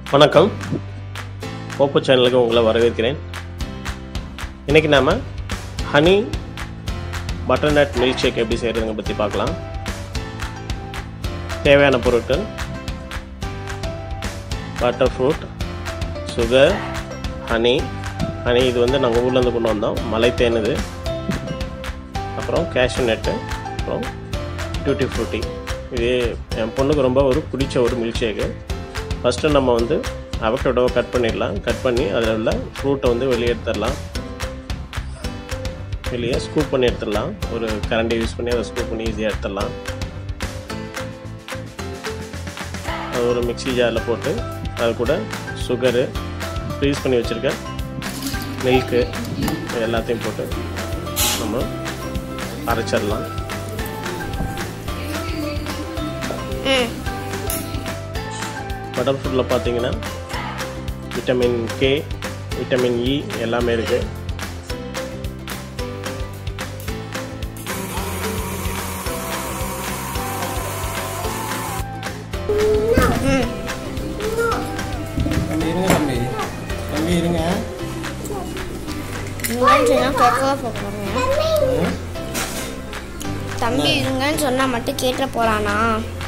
வணக்கம் ஓப்போ சேனலுக்கு உங்களை வரவேற்கிறேன் இன்றைக்கி நாம் ஹனி பட்டர்நட் மில்க் ஷேக் எப்படி செய்கிறதுங்க பற்றி பார்க்கலாம் தேவையான பொருட்கள் butter fruit sugar honey honey இது வந்து நாங்கள் ஊர்லேருந்து கொண்டு வந்தோம் மலை தேன் இது அப்புறம் கேஷ்யூ நட்டு அப்புறம் டூட்டி ஃப்ரூட்டி இது என் பொண்ணுக்கு ரொம்ப ஒரு பிடிச்ச ஒரு மில்க் ஷேக்கு ஃபஸ்ட்டு நம்ம வந்து அவக்கடோவை கட் பண்ணிடலாம் கட் பண்ணி அதில் உள்ள ஃப்ரூட்டை வந்து வெளியே எடுத்துடலாம் வெளியே ஸ்கூப் பண்ணி எடுத்துடலாம் ஒரு கரண்டி யூஸ் பண்ணி அதை ஸ்கூப் பண்ணி ஈஸியாக எடுத்துடலாம் அது ஒரு மிக்ஸி ஜாரில் போட்டு அது கூட சுகரு ஃப்ரீஸ் பண்ணி வச்சுருக்க மில்க்கு எல்லாத்தையும் போட்டு நம்ம அரைச்சிடலாம் பட்டர் ஃப்ரூட்டில் பார்த்தீங்கன்னா விட்டமின் கே விட்டமின் இ எல்லாமே இருக்குது தம்பி இருங்க தம்பி தம்பி இருங்க இருங்கன்னு சொன்னா கேட்கவே போகிறாங்க ம். தம்பி இருங்கன்னு சொன்னா மட்டும் கேட்ட போறானா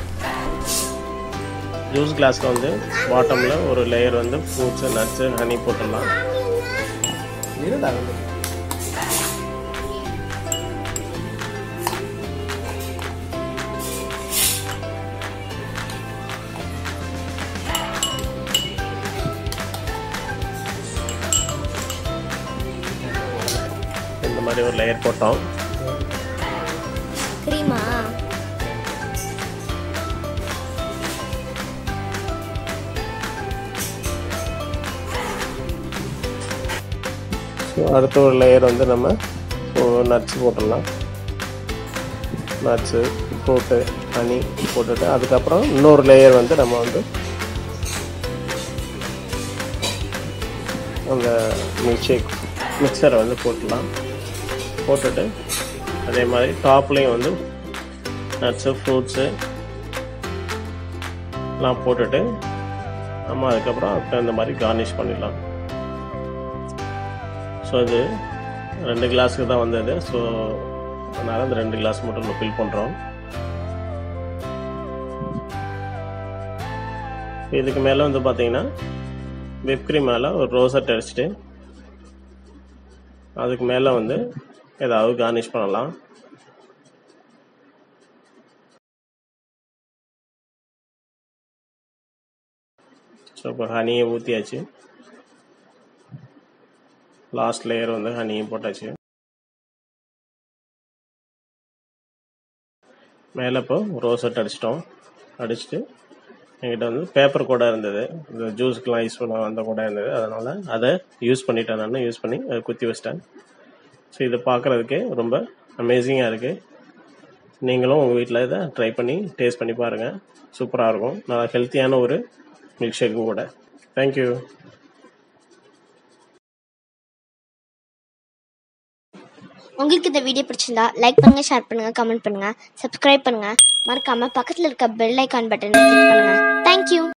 ஜூஸ் கிளாஸில் வந்து பாட்டமில் ஒரு லேயர் வந்து ஃப்ரூட்ஸு நட்ஸு ஹனி போட்டுடலாம் இருடா வந்து இந்த மாதிரி ஒரு லேயர் போட்டோம் கிரீமா ஸோ அடுத்த ஒரு லேயர் வந்து நம்ம நட்ஸ் போட்டுடலாம் நட்ஸு ஃப்ரூட்டு ஹனி போட்டுட்டு அதுக்கப்புறம் இன்னொரு லேயர் வந்து நம்ம வந்து அந்த மில்க் ஷேக் மிக்சரை வந்து போட்டுடலாம் போட்டுட்டு அதே மாதிரி டாப்லேயும் வந்து நட்ஸு ஃப்ரூட்ஸு எல்லாம் போட்டுட்டு நம்ம அதுக்கப்புறம் அதுக்கு இந்த மாதிரி கார்னிஷ் பண்ணிடலாம் ஸோ அது ரெண்டு கிளாஸுக்கு தான் வந்தது ஸோ அதனால் அந்த ரெண்டு கிளாஸ் மட்டும் நம்ம ஃபில் பண்ணுறோம் இதுக்கு மேலே வந்து பார்த்தீங்கன்னா whipped cream மேலே ஒரு ரோசட் அடிச்சுட்டு அதுக்கு மேலே வந்து ஏதாவது கார்னிஷ் பண்ணலாம் ஸோ இப்போ ஹனியை ஊற்றியாச்சு லாஸ்ட் லேயர் வந்து ஹனியும் போட்டாச்சு மேலே இப்போ ரோசட் அடிச்சிட்டோம் அடிச்சுட்டு என்கிட்ட வந்து பேப்பர் கூட இருந்தது இந்த ஜூஸ்க்கெலாம் யூஸ் பண்ண அந்த கூட இருந்தது அதனால் அதை யூஸ் பண்ணிட்டேன் நான் யூஸ் பண்ணி அதை குத்தி வச்சிட்டேன் ஸோ இதை பார்க்குறதுக்கே ரொம்ப அமேசிங்காக இருக்குது நீங்களும் உங்கள் வீட்டில் இதை ட்ரை பண்ணி டேஸ்ட் பண்ணி பாருங்கள் சூப்பராக இருக்கும் நல்லா ஹெல்த்தியான ஒரு மில்க் ஷேக்கும் கூட தேங்க்யூ உங்களுக்கு இந்த வீடியோ பிடிச்சிருந்தா லைக் பண்ணுங்க ஷேர் பண்ணுங்க கமெண்ட் பண்ணுங்க சப்ஸ்கிரைப் பண்ணுங்க மறக்காம பக்கத்துல இருக்க பெல் ஐகான் பட்டனை கிளிக் பண்ணுங்க தேங்க்யூ